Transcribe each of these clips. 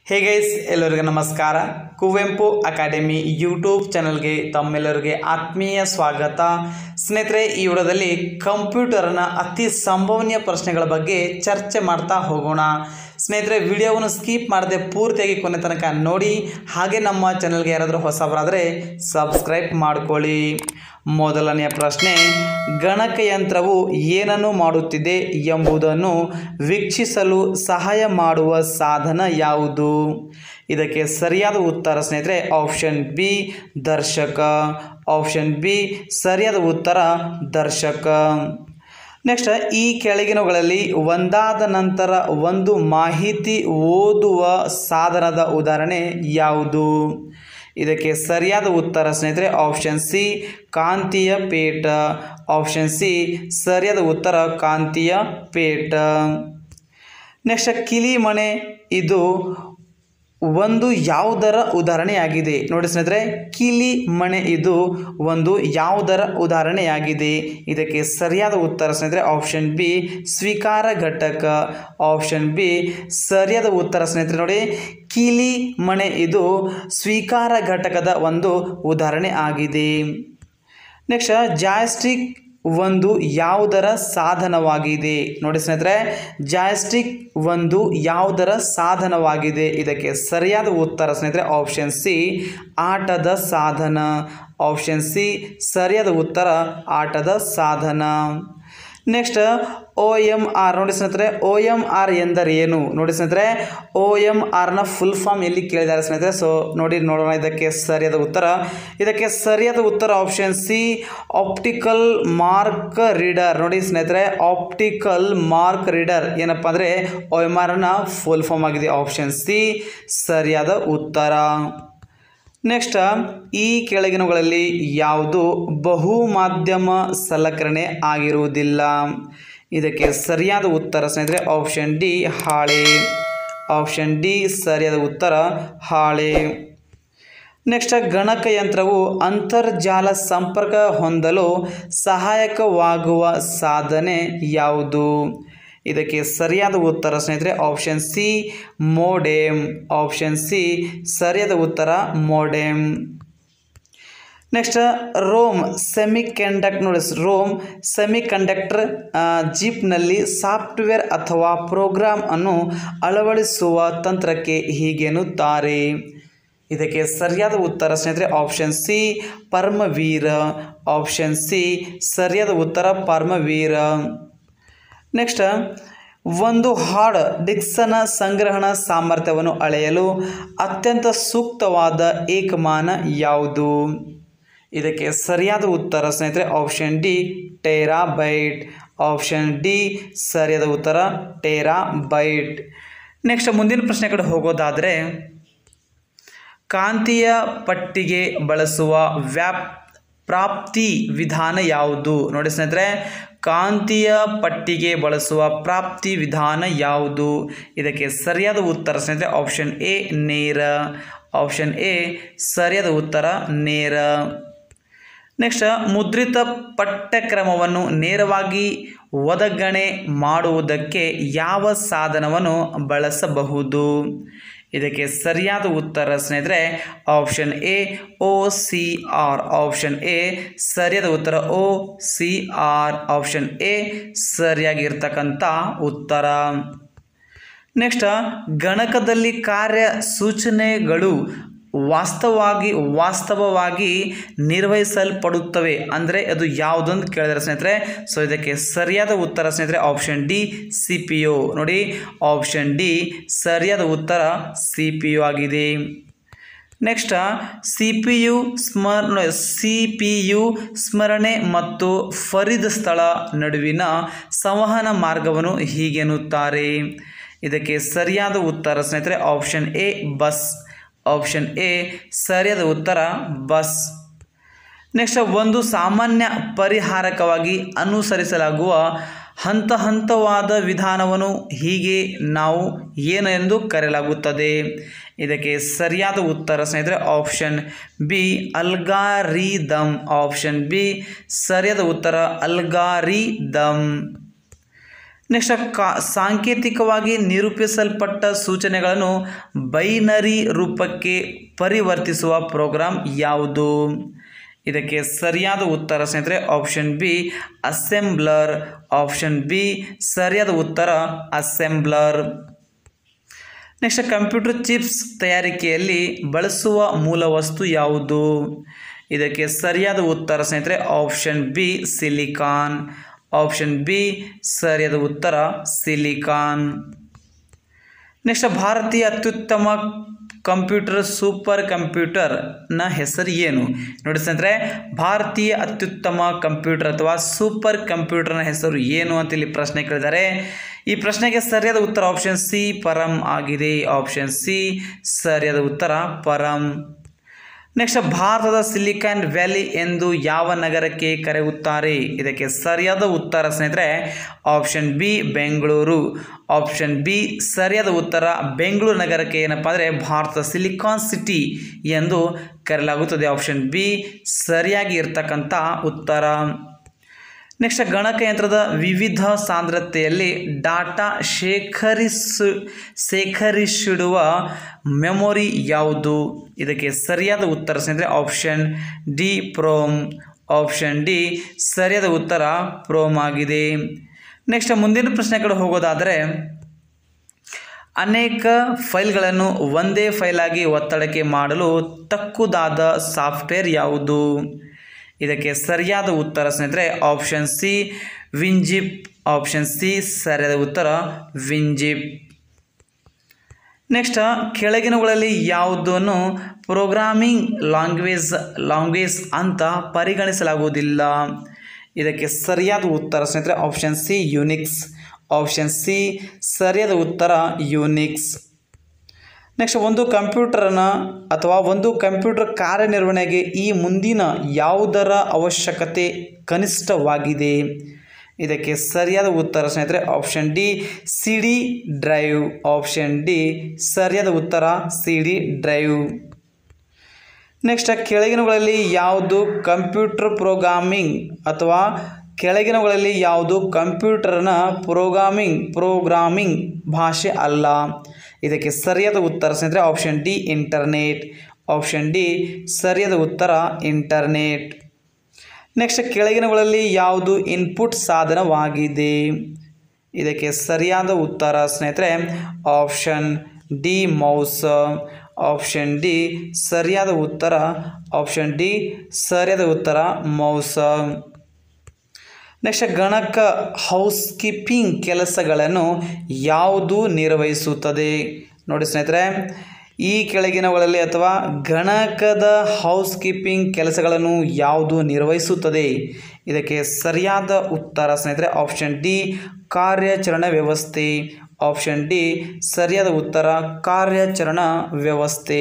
hey guys ಎಲ್ಲರಿಗೂ ನಮಸ್ಕಾರ Kuvempu academy YouTube ಚಾನಲ್ಗೆ ತಮ್ಮೆಲ್ಲರಿಗೆ ಆತ್ಮೀಯ ಸ್ವಾಗತ ಸ್ನೇಹಿತರೆ ಈ ವಿಡಿಯೋದಲ್ಲಿ ಕಂಪ್ಯೂಟರ್ನ ಅತಿ ಸಂಭವನೀಯ ಪ್ರಶ್ನೆಗಳ ಬಗ್ಗೆ ಚರ್ಚೆ ಮಾಡ್ತಾ ಹೋಗೋಣ ಸ್ನೇಹಿತರೆ ವಿಡಿಯೋವನ್ನು ಸ್ಕಿಪ್ ಮಾಡದೆ ಪೂರ್ತಿಯಾಗಿ ಕೊನೆ ತನಕ ನೋಡಿ ಹಾಗೆ ನಮ್ಮ ಚಾನಲ್ಗೆ ಯಾರಾದರೂ ಹೊಸಬರಾದರೆ ಸಬ್ಸ್ಕ್ರೈಬ್ ಮಾಡ್ಕೊಳ್ಳಿ ಮೊದಲನೆಯ ಪ್ರಶ್ನೆ ಗಣಕಯಂತ್ರವು ಏನನ್ನು ಮಾಡುತ್ತಿದೆ ಎಂಬುದನ್ನು ವೀಕ್ಷಿಸಲು ಸಹಾಯ ಮಾಡುವ ಸಾಧನ ಯಾವುದು ಇದಕ್ಕೆ ಸರಿಯಾದ ಉತ್ತರ ಸ್ನೇಹಿತರೆ ಆಪ್ಷನ್ ಬಿ ದರ್ಶಕ ಆಪ್ಷನ್ ಬಿ ಸರಿಯಾದ ಉತ್ತರ ದರ್ಶಕ ನೆಕ್ಸ್ಟ್ ಈ ಕೆಳಗಿನವುಗಳಲ್ಲಿ ಒಂದಾದ ನಂತರ ಒಂದು ಮಾಹಿತಿ ಓದುವ ಸಾಧನದ ಉದಾಹರಣೆ ಯಾವುದು ಇದಕ್ಕೆ ಸರಿಯಾದ ಉತ್ತರ ಸ್ನೇಹಿತರೆ ಆಪ್ಷನ್ ಸಿ ಕಾಂತೀಯ ಪೇಟ ಆಪ್ಷನ್ ಸಿ ಸರಿಯಾದ ಉತ್ತರ ಕಾಂತೀಯ ಪೇಟ ನೆಕ್ಸ್ಟ್ ಕಿಲಿಮಣೆ ಇದು ಒಂದು ಯಾವುದರ ಉದಾಹರಣೆಯಾಗಿದೆ ನೋಡಿ ಸ್ನೇಹಿತರೆ ಕಿಲಿ ಮಣೆ ಇದು ಒಂದು ಯಾವುದರ ಉದಾಹರಣೆಯಾಗಿದೆ ಇದಕ್ಕೆ ಸರಿಯಾದ ಉತ್ತರ ಸ್ನೇಹಿತರೆ ಆಪ್ಷನ್ ಬಿ ಸ್ವೀಕಾರ ಘಟಕ ಆಪ್ಷನ್ ಬಿ ಸರಿಯಾದ ಉತ್ತರ ಸ್ನೇಹಿತರೆ ನೋಡಿ ಕಿಲಿ ಮಣೆ ಇದು ಸ್ವೀಕಾರ ಘಟಕದ ಒಂದು ಉದಾಹರಣೆ ಆಗಿದೆ ನೆಕ್ಸ್ಟ್ ಜಾಯ್ಸ್ಟಿಕ್ ಒಂದು ಯಾವುದರ ಸಾಧನವಾಗಿದೆ ನೋಡಿ ಸ್ನೇಹಿತರೆ ಜಾಯ್ಸ್ಟಿಕ್ ಒಂದು ಯಾವುದರ ಸಾಧನವಾಗಿದೆ ಇದಕ್ಕೆ ಸರಿಯಾದ ಉತ್ತರ ಸ್ನೇಹಿತರೆ ಆಪ್ಷನ್ ಸಿ ಆಟದ ಸಾಧನ ಆಪ್ಷನ್ ಸಿ ಸರಿಯಾದ ಉತ್ತರ ಆಟದ ಸಾಧನ ನೆಕ್ಸ್ಟ್ ಓ ಎಮ್ ಆರ್ ನೋಡಿ ಸ್ನೇಹಿತರೆ ಓ ಎಮ್ ಆರ್ ಎಂದರೆ ಏನು ನೋಡಿ ಸ್ನೇಹಿತರೆ ಓ ಎಮ್ ಆರ್ನ ಫುಲ್ ಫಾರ್ಮ್ ಎಲ್ಲಿ ಕೇಳಿದ್ದಾರೆ ಸ್ನೇಹಿತರೆ ಸೊ ನೋಡಿ ನೋಡೋಣ ಇದಕ್ಕೆ ಸರಿಯಾದ ಉತ್ತರ ಇದಕ್ಕೆ ಸರಿಯಾದ ಉತ್ತರ option C optical mark reader ನೋಡಿ ಸ್ನೇಹಿತರೆ ಆಪ್ಟಿಕಲ್ ಮಾರ್ಕ್ ರೀಡರ್ ಏನಪ್ಪ ಅಂದರೆ ಓ ಎಮ್ ಆರ್ನ ಫುಲ್ ಫಾರ್ಮ್ ಆಗಿದೆ ಆಪ್ಷನ್ ಸಿ ಸರಿಯಾದ ಉತ್ತರ ನೆಕ್ಸ್ಟ್ ಈ ಕೆಳಗಿನವುಗಳಲ್ಲಿ ಯಾವುದು ಬಹು ಮಾಧ್ಯಮ ಸಲಕರಣೆ ಆಗಿರುವುದಿಲ್ಲ ಇದಕ್ಕೆ ಸರಿಯಾದ ಉತ್ತರ ಸ್ನೇಹಿತರೆ ಆಪ್ಷನ್ ಡಿ ಹಾಳೆ ಆಪ್ಷನ್ ಡಿ ಸರಿಯಾದ ಉತ್ತರ ಹಾಳೆ ನೆಕ್ಸ್ಟ್ ಗಣಕಯಂತ್ರವು ಅಂತರ್ಜಾಲ ಸಂಪರ್ಕ ಹೊಂದಲು ಸಹಾಯಕವಾಗುವ ಸಾಧನೆ ಯಾವುದು ಇದಕ್ಕೆ ಸರಿಯಾದ ಉತ್ತರ ಸ್ನೇಹಿತರೆ option C modem option C ಸರಿಯಾದ ಉತ್ತರ modem next ROM semi conduct ನೋಡಿ ರೋಮ್ ಸೆಮಿ ಕಂಡಕ್ಟರ್ ಜೀಪ್ನಲ್ಲಿ ಸಾಫ್ಟ್ವೇರ್ ಅಥವಾ ಪ್ರೋಗ್ರಾಮ್ ಅನ್ನು ಅಳವಡಿಸುವ ತಂತ್ರಕ್ಕೆ ಹೀಗೆನ್ನುತ್ತಾರೆ ಇದಕ್ಕೆ ಸರಿಯಾದ ಉತ್ತರ ಸ್ನೇಹಿತರೆ ಆಪ್ಷನ್ ಸಿ ಪರಮವೀರ ಆಪ್ಷನ್ ಸಿ ಸರಿಯಾದ ಉತ್ತರ ಪರಮವೀರ ನೆಕ್ಸ್ಟ್ ಒಂದು ಹಾರ್ಡ್ ಡಿಕ್ಸನ ಸಂಗ್ರಹಣ ಸಾಮರ್ಥ್ಯವನ್ನು ಅಳೆಯಲು ಅತ್ಯಂತ ಸೂಕ್ತವಾದ ಏಕಮಾನ ಯಾವುದು ಇದಕ್ಕೆ ಸರಿಯಾದ ಉತ್ತರ ಸ್ನೇಹಿತರೆ option D terabyte option D ಸರಿಯಾದ ಉತ್ತರ ಟೇರಾ ಬೈಟ್ ನೆಕ್ಸ್ಟ್ ಮುಂದಿನ ಪ್ರಶ್ನೆ ಕಡೆ ಹೋಗೋದಾದರೆ ಕಾಂತೀಯ ಪಟ್ಟಿಗೆ ಬಳಸುವ ವ್ಯಾಪ್ ಪ್ರಾಪ್ತಿ ವಿಧಾನ ಯಾವುದು ನೋಡಿ ಸ್ನೇಹಿತರೆ ಕಾಂತೀಯ ಪಟ್ಟಿಗೆ ಬಳಸುವ ಪ್ರಾಪ್ತಿ ವಿಧಾನ ಯಾವುದು ಇದಕ್ಕೆ ಸರಿಯಾದ ಉತ್ತರ ಸ್ನೇಹಿತರೆ ಆಪ್ಷನ್ ಎ ನೇರ ಆಪ್ಷನ್ ಎ ಸರಿಯಾದ ಉತ್ತರ ನೇರ ನೆಕ್ಸ್ಟ್ ಮುದ್ರಿತ ಪಠ್ಯಕ್ರಮವನ್ನು ನೇರವಾಗಿ ಒದಗಣೆ ಮಾಡುವುದಕ್ಕೆ ಯಾವ ಸಾಧನವನ್ನು ಬಳಸಬಹುದು ಇದಕ್ಕೆ ಸರಿಯಾದ ಉತ್ತರ ಸ್ನೇಹಿತರೆ option A O C R option A ಸರಿಯಾದ ಉತ್ತರ O C R option A ಸರಿಯಾಗಿರ್ತಕ್ಕಂಥ ಉತ್ತರ ನೆಕ್ಸ್ಟ್ ಗಣಕದಲ್ಲಿ ಕಾರ್ಯ ಸೂಚನೆಗಳು ವಾಸ್ತವವಾಗಿ ವಾಸ್ತವವಾಗಿ ನಿರ್ವಹಿಸಲ್ಪಡುತ್ತವೆ ಅಂದರೆ ಅದು ಯಾವುದೊಂದು ಕೇಳಿದರೆ ಸ್ನೇಹಿತರೆ ಸೊ ಇದಕ್ಕೆ ಸರಿಯಾದ ಉತ್ತರ ಸ್ನೇಹಿತರೆ option D C P U ನೋಡಿ ಆಪ್ಷನ್ ಡಿ ಸರಿಯಾದ ಉತ್ತರ ಸಿ ಪಿ ಯು ಆಗಿದೆ ನೆಕ್ಸ್ಟ್ ಸಿ ಪಿ ಯು ಸ್ಮರ ಸಿ ಪಿ ಯು ಸ್ಮರಣೆ ಮತ್ತು ಫರಿದ್ ಸ್ಥಳ ನಡುವಿನ ಸಂವಹನ ಮಾರ್ಗವನ್ನು ಹೀಗೆನ್ನುತ್ತಾರೆ ಇದಕ್ಕೆ ಸರಿಯಾದ ಉತ್ತರ ಸ್ನೇಹಿತರೆ option A bus option A ಸರಿಯಾದ ಉತ್ತರ ಬಸ್ ನೆಕ್ಸ್ಟ್ ಒಂದು ಸಾಮಾನ್ಯ ಪರಿಹಾರಕವಾಗಿ ಅನುಸರಿಸಲಾಗುವ ಹಂತ ಹಂತವಾದ ವಿಧಾನವನ್ನು ಹೀಗೆ ನಾವು ಏನು ಎಂದು ಕರೆಯಲಾಗುತ್ತದೆ ಇದಕ್ಕೆ ಸರಿಯಾದ ಉತ್ತರ ಸ್ನೇಹಿತರೆ option B algorithm option B ಸರಿಯಾದ ಉತ್ತರ ಅಲ್ಗಾರಿದಮ್ ನೆಕ್ಸ್ಟ್ ಕಾ ಸಾಂಕೇತಿಕವಾಗಿ ನಿರೂಪಿಸಲ್ಪಟ್ಟ ಸೂಚನೆಗಳನ್ನು ಬೈನರಿ ರೂಪಕ್ಕೆ ಪರಿವರ್ತಿಸುವ ಪ್ರೋಗ್ರಾಂ ಯಾವುದು ಇದಕ್ಕೆ ಸರಿಯಾದ ಉತ್ತರ ಸ್ನೇಹಿತರೆ option B assembler option B ಸರಿಯಾದ ಉತ್ತರ ಅಸೆಂಬ್ಲರ್ ನೆಕ್ಸ್ಟ್ ಕಂಪ್ಯೂಟರ್ ಚಿಪ್ಸ್ ತಯಾರಿಕೆಯಲ್ಲಿ ಬಳಸುವ ಮೂಲ ವಸ್ತು ಯಾವುದು ಇದಕ್ಕೆ ಸರಿಯಾದ ಉತ್ತರ ಸ್ನೇಹಿತರೆ option B silicon option B ಸರಿಯಾದ ಉತ್ತರ ಸಿಲಿಕಾನ್ ನೆಕ್ಸ್ಟ್ ಭಾರತೀಯ ಅತ್ಯುತ್ತಮ ಕಂಪ್ಯೂಟರ್ ಸೂಪರ್ ಕಂಪ್ಯೂಟರ್ನ ಹೆಸರು ಏನು ನೋಡಿ ಸ್ನೇಹಿತರೆ ಭಾರತೀಯ ಅತ್ಯುತ್ತಮ ಕಂಪ್ಯೂಟರ್ ಅಥವಾ ಸೂಪರ್ ಕಂಪ್ಯೂಟರ್ನ ಹೆಸರು ಏನು ಅಂತ ಇಲ್ಲಿ ಪ್ರಶ್ನೆ ಕೇಳಿದ್ದಾರೆ ಈ ಪ್ರಶ್ನೆಗೆ ಸರಿಯಾದ ಉತ್ತರ ಆಪ್ಷನ್ ಸಿ ಪರಂ ಆಗಿದೆ ಆಪ್ಷನ್ ಸಿ ಸರಿಯಾದ ಉತ್ತರ ಪರಂ ನೆಕ್ಸ್ಟ್ ಭಾರತದ ಸಿಲಿಕಾನ್ ವ್ಯಾಲಿ ಎಂದು ಯಾವ ನಗರಕ್ಕೆ ಕರೆಯುತ್ತಾರೆ ಇದಕ್ಕೆ ಸರಿಯಾದ ಉತ್ತರ ಸ್ನೇಹಿತರೆ option B Bengaluru option B ಸರಿಯಾದ ಉತ್ತರ ಬೆಂಗಳೂರು ನಗರಕ್ಕೆ ಏನಪ್ಪ ಅಂದರೆ ಭಾರತದ ಸಿಲಿಕಾನ್ ಸಿಟಿ ಎಂದು ಕರೆಯಲಾಗುತ್ತದೆ ಆಪ್ಷನ್ ಬಿ ಸರಿಯಾಗಿ ಇರ್ತಕ್ಕಂಥ ಉತ್ತರ ನೆಕ್ಸ್ಟ್ ಗಣಕಯಂತ್ರದ ವಿವಿಧ ಸಾಂದ್ರತೆಯಲ್ಲಿ ಡಾಟಾ ಶೇಖರಿಸು ಶೇಖರಿಸಿಡುವ ಮೆಮೊರಿ ಯಾವುದು ಇದಕ್ಕೆ ಸರಿಯಾದ ಉತ್ತರ ಸ್ನೇಹಿತರೆ option D PROM option D ಸರಿಯಾದ ಉತ್ತರ ಪ್ರೋಮ್ ಆಗಿದೆ ನೆಕ್ಸ್ಟ್ ಮುಂದಿನ ಪ್ರಶ್ನೆ ಕಡೆ ಹೋಗೋದಾದರೆ ಅನೇಕ ಫೈಲ್ಗಳನ್ನು ಒಂದೇ ಫೈಲಾಗಿ ಒತ್ತಡಕ್ಕೆ ಮಾಡಲು ತಕ್ಕುದಾದ ಸಾಫ್ಟ್ವೇರ್ ಯಾವುದು ಇದಕ್ಕೆ ಸರಿಯಾದ ಉತ್ತರ ಸ್ನೇಹಿತರೆ option C WinZip option C ಸರಿಯಾದ ಉತ್ತರ ವಿಂಜಿಪ್ ನೆಕ್ಸ್ಟ್ ಕೆಳಗಿನವುಗಳಲ್ಲಿ ಯಾವುದನ್ನು ಪ್ರೋಗ್ರಾಮಿಂಗ್ ಲಾಂಗ್ವೇಜ್ ಲಾಂಗ್ವೇಜ್ ಅಂತ ಪರಿಗಣಿಸಲಾಗುವುದಿಲ್ಲ ಇದಕ್ಕೆ ಸರಿಯಾದ ಉತ್ತರ ಸ್ನೇಹಿತರೆ option C Unix option C ಸರಿಯಾದ ಉತ್ತರ ಯುನಿಕ್ಸ್ ನೆಕ್ಸ್ಟ್ ಒಂದು ಕಂಪ್ಯೂಟರ್ನ ಅಥವಾ ಒಂದು ಕಂಪ್ಯೂಟರ್ ಕಾರ್ಯನಿರ್ವಹಣೆಗೆ ಈ ಮುಂದಿನ ಯಾವುದರ ಅವಶ್ಯಕತೆ ಕನಿಷ್ಠವಾಗಿದೆ ಇದಕ್ಕೆ ಸರಿಯಾದ ಉತ್ತರ ಸ್ನೇಹಿತರೆ option D C D drive option D ಸರಿಯಾದ ಉತ್ತರ ಸಿ ಡಿ ಡ್ರೈವ್ ನೆಕ್ಸ್ಟ್ ಕೆಳಗಿನವುಗಳಲ್ಲಿ ಯಾವುದು ಕಂಪ್ಯೂಟರ್ ಪ್ರೋಗ್ರಾಮಿಂಗ್ ಅಥವಾ ಕೆಳಗಿನವುಗಳಲ್ಲಿ ಯಾವುದು ಕಂಪ್ಯೂಟರ್ನ ಪ್ರೋಗ್ರಾಮಿಂಗ್ ಪ್ರೋಗ್ರಾಮಿಂಗ್ ಭಾಷೆ ಅಲ್ಲ ಇದಕ್ಕೆ ಸರಿಯಾದ ಉತ್ತರ ಸ್ನೇಹಿತರೆ option D internet option D ಸರಿಯಾದ ಉತ್ತರ ಇಂಟರ್ನೆಟ್ ನೆಕ್ಸ್ಟ್ ಕೆಳಗಿನವುಗಳಲ್ಲಿ ಯಾವುದು ಇನ್ಪುಟ್ ಸಾಧನವಾಗಿದೆ ಇದಕ್ಕೆ ಸರಿಯಾದ ಉತ್ತರ ಸ್ನೇಹಿತರೆ option D mouse option D ಸರಿಯಾದ ಉತ್ತರ ಆಪ್ಷನ್ ಡಿ ಸರಿಯಾದ ಉತ್ತರ ಮೌಸ್ ನೆಕ್ಸ್ಟ್ ಗಣಕ ಹೌಸ್ ಕೀಪಿಂಗ್ ಕೆಲಸಗಳನ್ನು ಯಾವುದು ನಿರ್ವಹಿಸುತ್ತದೆ ನೋಡಿ ಸ್ನೇಹಿತರೆ ಈ ಕೆಳಗಿನವುಗಳಲ್ಲಿ ಅಥವಾ ಗಣಕದ ಹೌಸ್ ಕೀಪಿಂಗ್ ಕೆಲಸಗಳನ್ನು ಯಾವುದು ನಿರ್ವಹಿಸುತ್ತದೆ ಇದಕ್ಕೆ ಸರಿಯಾದ ಉತ್ತರ ಸ್ನೇಹಿತರೆ ಆಪ್ಷನ್ ಡಿ ಕಾರ್ಯಾಚರಣಾ ವ್ಯವಸ್ಥೆ ಆಪ್ಷನ್ ಡಿ ಸರಿಯಾದ ಉತ್ತರ ಕಾರ್ಯಾಚರಣಾ ವ್ಯವಸ್ಥೆ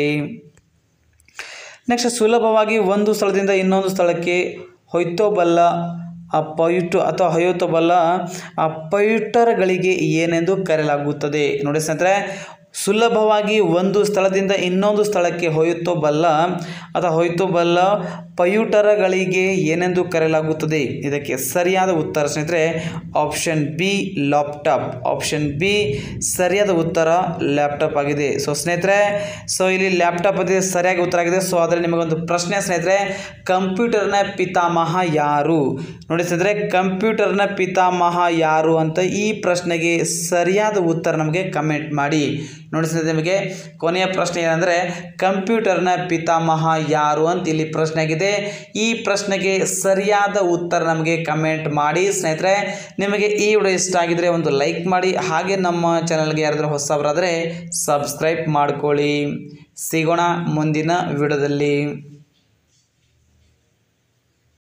ನೆಕ್ಸ್ಟ್ ಸುಲಭವಾಗಿ ಒಂದು ಸ್ಥಳದಿಂದ ಇನ್ನೊಂದು ಸ್ಥಳಕ್ಕೆ ಹೊಯ್ತೋಬಲ್ಲ ಆ ಪೈಟು ಅಥವಾ ಹೊಯ್ಯೋತಬಲ್ಲ ಆ ಪೈಟರ್ಗಳಿಗೆ ಏನೆಂದು ಕರೆಯಲಾಗುತ್ತದೆ ನೋಡಿ ಸ್ನೇಹಿತರೆ ಸುಲಭವಾಗಿ ಒಂದು ಸ್ಥಳದಿಂದ ಇನ್ನೊಂದು ಸ್ಥಳಕ್ಕೆ ಹೊಯ್ಯುತ್ತೋಬಲ್ಲ ಅಥವಾ ಹೊಯ್ತೋಬಲ್ಲ ಪಯುಟರಗಳಿಗೆ ಏನೆಂದು ಕರೆಯಲಾಗುತ್ತದೆ ಇದಕ್ಕೆ ಸರಿಯಾದ ಉತ್ತರ ಸ್ನೇಹಿತರೆ option B laptop option B ಸರಿಯಾದ ಉತ್ತರ ಲ್ಯಾಪ್ಟಾಪ್ ಆಗಿದೆ ಸೊ ಸ್ನೇಹಿತರೆ ಸೊ ಇಲ್ಲಿ ಲ್ಯಾಪ್ಟಾಪ್ ಅದೇ ಸರಿಯಾಗಿ ಉತ್ತರ ಆಗಿದೆ ಸೊ ಅದರಲ್ಲಿ ನಿಮಗೊಂದು ಪ್ರಶ್ನೆ ಸ್ನೇಹಿತರೆ ಕಂಪ್ಯೂಟರ್ನ ಪಿತಾಮಹ ಯಾರು ನೋಡಿ ಸ್ನೇಹಿತರೆ ಕಂಪ್ಯೂಟರ್ನ ಪಿತಾಮಹ ಯಾರು ಅಂತ ಈ ಪ್ರಶ್ನೆಗೆ ಸರಿಯಾದ ಉತ್ತರ ನಮಗೆ ಕಮೆಂಟ್ ಮಾಡಿ ನೋಡಿ ಸ್ನೇಹಿತರೆ ನಿಮಗೆ ಕೊನೆಯ ಪ್ರಶ್ನೆ ಏನಂದರೆ ಕಂಪ್ಯೂಟರ್ನ ಪಿತಾಮಹ ಯಾರು ಅಂತ ಇಲ್ಲಿ ಪ್ರಶ್ನೆ ಆಗಿದೆ ಈ ಪ್ರಶ್ನೆಗೆ ಸರಿಯಾದ ಉತ್ತರ ನಮಗೆ ಕಮೆಂಟ್ ಮಾಡಿ ಸ್ನೇಹಿತರೆ ನಿಮಗೆ ಈ ವಿಡಿಯೋ ಇಷ್ಟ ಆಗಿದ್ರೆ ಒಂದು ಲೈಕ್ ಮಾಡಿ ಹಾಗೆ ನಮ್ಮ ಚಾನಲ್ಗೆ ಯಾರಾದರೂ ಹೊಸಬರಾದರೆ ಸಬ್ಸ್ಕ್ರೈಬ್ ಮಾಡ್ಕೊಳ್ಳಿ ಸಿಗೋಣ ಮುಂದಿನ ವಿಡಿಯೋದಲ್ಲಿ